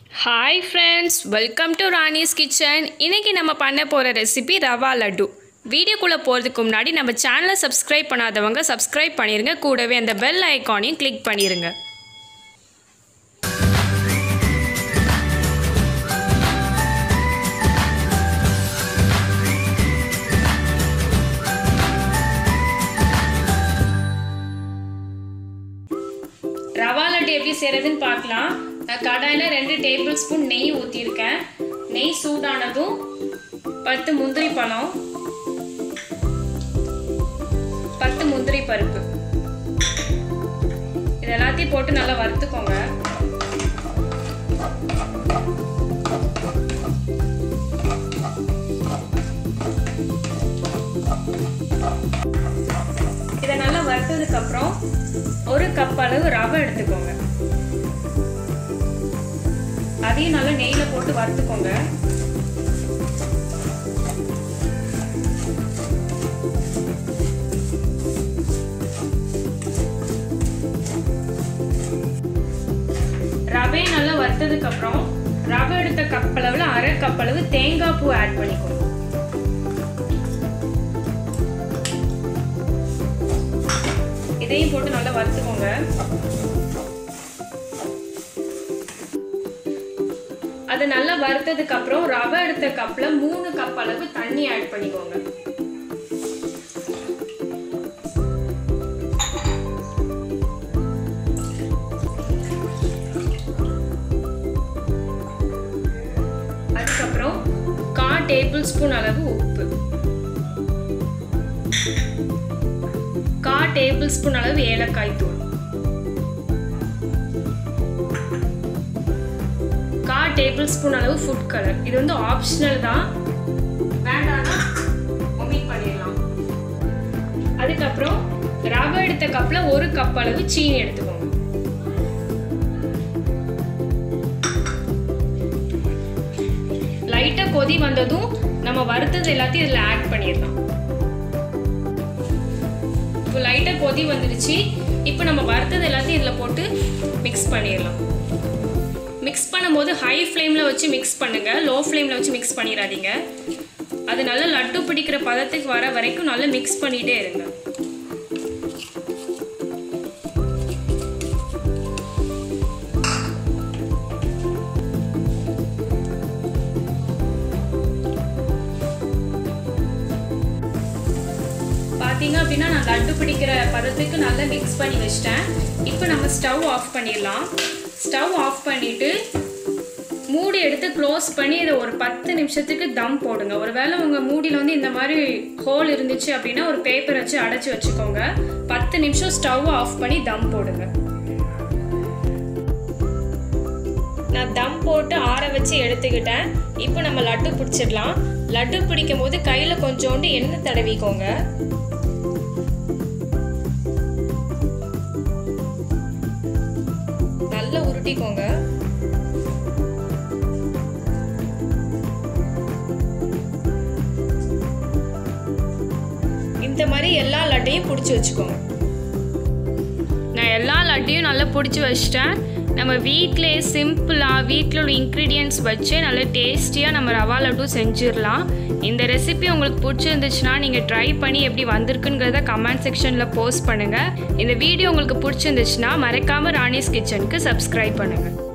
hi friends welcome to Rani's kitchen இன்னைக்கு நம்ம பண்ண போகிற ரெசிபி ரவா லட்டு வீடியோக்குள்ளே போகிறதுக்கு முன்னாடி நம்ம சேனலை சப்ஸ்கிரைப் பண்ணாதவங்க சப்ஸ்கிரைப் பண்ணிடுங்க கூடவே அந்த பெல் ஐக்கானையும் கிளிக் பண்ணிடுங்க ரவா லட்டு எப்படி செய்கிறதுன்னு பார்க்கலாம் நான் கடாயில் ரெண்டு டேபிள் ஸ்பூன் நெய் ஊற்றிருக்கேன் நெய் சூடானதும் பத்து முந்திரி பழம் பத்து முந்திரி பருப்பு இது எல்லாத்தையும் போட்டு நல்லா வறுத்துக்கோங்க இதை நல்லா வறுத்ததுக்கு அப்புறம் ஒரு கப் அளவு ரவை எடுத்துக்கோங்க அதையும் நல்லா நெய்யில போட்டு வறுத்துக்கோங்க ரவையை நல்லா வறுத்ததுக்கு அப்புறம் ரவை எடுத்த கப் அளவுல அரை கப் அளவு தேங்காய் பூ ஆட் பண்ணிக்கோங்க இதையும் போட்டு நல்லா வறுத்துக்கோங்க அது நல்லா வறுத்ததுக்கு அப்புறம் ரவை எடுத்த கப்ல மூணு கப் அளவு தண்ணி ஆட் பண்ணிக்கோங்க அதுக்கப்புறம் கா டேபிள் ஸ்பூன் அளவு உப்பு கா டேபிள் ஸ்பூன் அளவு ஏலக்காய் தூள் கா டேபிள் ஸ்பூன் அளவு ஃபுட் கலர் இது வந்து ஆப்ஷனல் தான் வேண்டாம்னா ஒமிட் பண்ணிடலாம் அதுக்கப்புறம் ரவை எடுத்த கப்பில் ஒரு கப் அளவு சீனி எடுத்துக்கோங்க லைட்டாக கொதி வந்ததும் நம்ம வறுத்தது எல்லாத்தையும் இதில் ஆட் பண்ணிடலாம் இப்போ லைட்டாக கொதி வந்துடுச்சு இப்போ நம்ம வறுத்தது எல்லாத்தையும் இதில் போட்டு மிக்ஸ் பண்ணிடலாம் மிக்ஸ் பண்ணும்போது ஹை ஃப்ளேமில் வச்சு மிக்ஸ் பண்ணுங்கள் லோ ஃப்ளேமில் வச்சு மிக்ஸ் பண்ணிடாதீங்க அது நல்லா லட்டு பிடிக்கிற பதத்துக்கு வர வரைக்கும் நல்லா மிக்ஸ் பண்ணிகிட்டே இருங்க பார்த்தீங்க அப்படின்னா நான் லட்டு பிடிக்கிற பதத்துக்கு நல்லா மிக்ஸ் பண்ணி வச்சிட்டேன் இப்போ நம்ம ஸ்டவ் ஆஃப் பண்ணிடலாம் ஸ்டவ் ஆஃப் பண்ணிவிட்டு மூடி எடுத்து க்ளோஸ் பண்ணி இதை ஒரு பத்து நிமிஷத்துக்கு தம் போடுங்க ஒருவேளை உங்கள் மூடியில் வந்து இந்த மாதிரி ஹோல் இருந்துச்சு அப்படின்னா ஒரு பேப்பர் வச்சு அடைச்சி வச்சுக்கோங்க பத்து நிமிஷம் ஸ்டவ் ஆஃப் பண்ணி தம் போடுங்க நான் தம் போட்டு ஆற வச்சு எடுத்துக்கிட்டேன் இப்போ நம்ம லட்டு பிடிச்சிடலாம் லட்டு பிடிக்கும் போது கையில் கொஞ்சோண்டு எண்ணெய் தடவிக்கோங்க நல்லா உருட்டிக்கோங்க இந்த மாதிரி எல்லா லட்டையும் பிடிச்சி வச்சுக்கோங்க நான் எல்லா லட்டையும் நல்லா பிடிச்சி வச்சிட்டேன் நம்ம வீட்டிலே சிம்பிளாக வீட்டில் உள்ள இன்க்ரீடியன்ட்ஸ் வச்சு நல்லா டேஸ்டியாக நம்ம ரவா லட்டு செஞ்சிடலாம் இந்த ரெசிபி உங்களுக்கு பிடிச்சிருந்துச்சுன்னா நீங்கள் ட்ரை பண்ணி எப்படி வந்திருக்குங்கிறத கமெண்ட் செக்ஷனில் போஸ்ட் பண்ணுங்கள் இந்த வீடியோ உங்களுக்கு பிடிச்சிருந்துச்சுன்னா மறக்காமல் ராணிஸ் கிச்சனுக்கு சப்ஸ்கிரைப் பண்ணுங்கள்